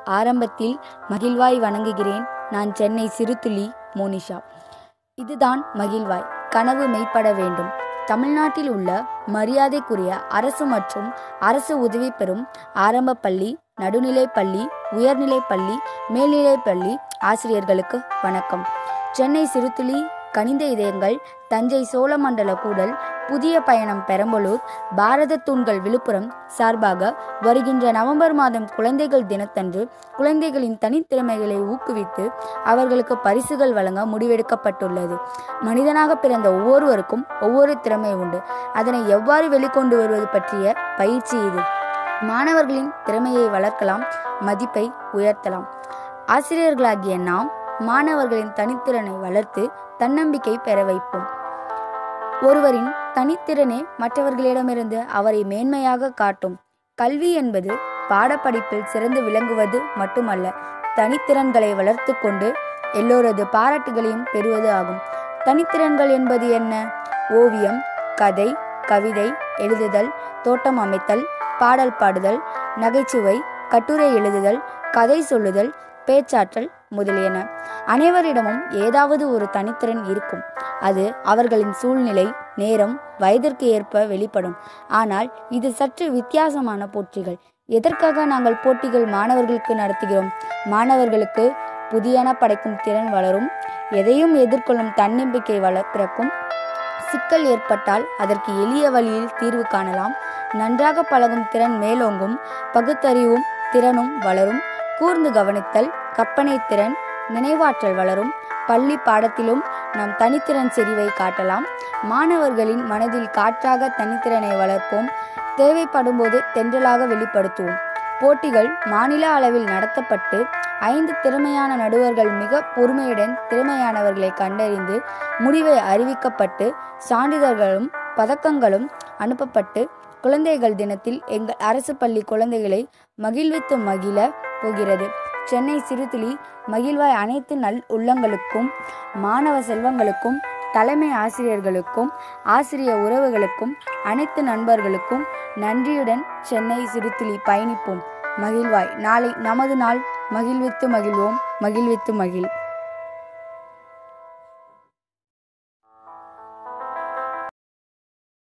ஆரம்பத்தில் மகிழ்வாய் வணங்குகிறேன் நான் சென்னை சிறுதுளி மோனிஷா இதுதான் மகிழ்வாய் கனவு மெய்ப்பட வேண்டும் தமிழ்நாட்டில் உள்ள மரியாதைக்குரிய அரசு மற்றும் அரசு உதவி பெறும் ஆரம்ப பள்ளி நடுநிலைப் பள்ளி உயர்நிலைப் பள்ளி மேல்நிலைப் பள்ளி ஆசிரியர்களுக்கு வணக்கம் சென்னை சிறுதுளி கனிந்த இதயங்கள் தஞ்சை சோழமண்டல கூடல் புதிய பயணம் பெரம்பலூர் பாரத தூண்கள் விழுப்புரம் சார்பாக வருகின்ற நவம்பர் மாதம் குழந்தைகள் தினத்தன்று குழந்தைகளின் தனித்திறமைகளை ஊக்குவித்து அவர்களுக்கு பரிசுகள் வழங்க முடிவெடுக்கப்பட்டுள்ளது மனிதனாக பிறந்த ஒவ்வொருவருக்கும் ஒவ்வொரு திறமை உண்டு அதனை எவ்வாறு வெளிக்கொண்டு வருவது பற்றிய பயிற்சி இது மாணவர்களின் திறமையை வளர்க்கலாம் மதிப்பை உயர்த்தலாம் ஆசிரியர்களாகிய நாம் மாணவர்களின் தனித்திறனை வளர்த்து தன்னம்பிக்கை பெற வைப்போம் ஒருவரின் தனித்திறனே மற்றவர்களிடமிருந்து அவரை மேன்மையாக காட்டும் கல்வி என்பது பாடப்படிப்பில் சிறந்து விளங்குவது மட்டுமல்ல தனித்திறன்களை வளர்த்து கொண்டு எல்லோரது பாராட்டுகளையும் பெறுவது ஆகும் தனித்திறன்கள் என்பது என்ன ஓவியம் கதை கவிதை எழுதுதல் தோட்டம் அமைத்தல் பாடல் பாடுதல் நகைச்சுவை கட்டுரை எழுதுதல் கதை சொல்லுதல் பேச்சாற்றல் முதலியன அனைவரிடமும் ஏதாவது ஒரு தனித்திறன் இருக்கும் அது அவர்களின் சூழ்நிலை நேரம் வயதிற்கு ஏற்ப வெளிப்படும் ஆனால் இது சற்று வித்தியாசமான போட்டிகள் எதற்காக நாங்கள் போட்டிகள் மாணவர்களுக்கு நடத்துகிறோம் மாணவர்களுக்கு புதியன படைக்கும் திறன் வளரும் எதையும் எதிர்கொள்ளும் தன்னம்பிக்கை வள பிறக்கும் சிக்கல் ஏற்பட்டால் அதற்கு எளிய வழியில் தீர்வு காணலாம் நன்றாக பழகும் திறன் மேலோங்கும் பகுத்தறிவும் திறனும் வளரும் கூர்ந்து கவனித்தல் கற்பனை திறன் நினைவாற்றல் வளரும் பள்ளி பாடத்திலும் நாம் தனித்திறன் செறிவை காட்டலாம் மாணவர்களின் மனதில் காற்றாக தனித்திறனை வளர்ப்போம் தேவைப்படும் போது தென்றலாக வெளிப்படுத்துவோம் போட்டிகள் மாநில அளவில் நடத்தப்பட்டு ஐந்து திறமையான நடுவர்கள் மிக பொறுமையுடன் திறமையானவர்களை கண்டறிந்து முடிவை அறிவிக்கப்பட்டு சான்றிதழ்களும் பதக்கங்களும் அனுப்பப்பட்டு குழந்தைகள் தினத்தில் எங்கள் அரசு பள்ளி குழந்தைகளை மகிழ்வித்து மகிழ போகிறது சென்னை சிறுதுளி மகிழ்வாய் அனைத்து நல் உள்ளங்களுக்கும் மாணவ செல்வங்களுக்கும் தலைமை ஆசிரியர்களுக்கும் ஆசிரிய உறவுகளுக்கும் அனைத்து நண்பர்களுக்கும் நன்றியுடன் சென்னை சிறுதுளி பயணிப்போம் மகிழ்வாய் நாளை நமது நாள் மகிழ்வித்து மகிழ்வோம் மகிழ்வித்து மகிழ்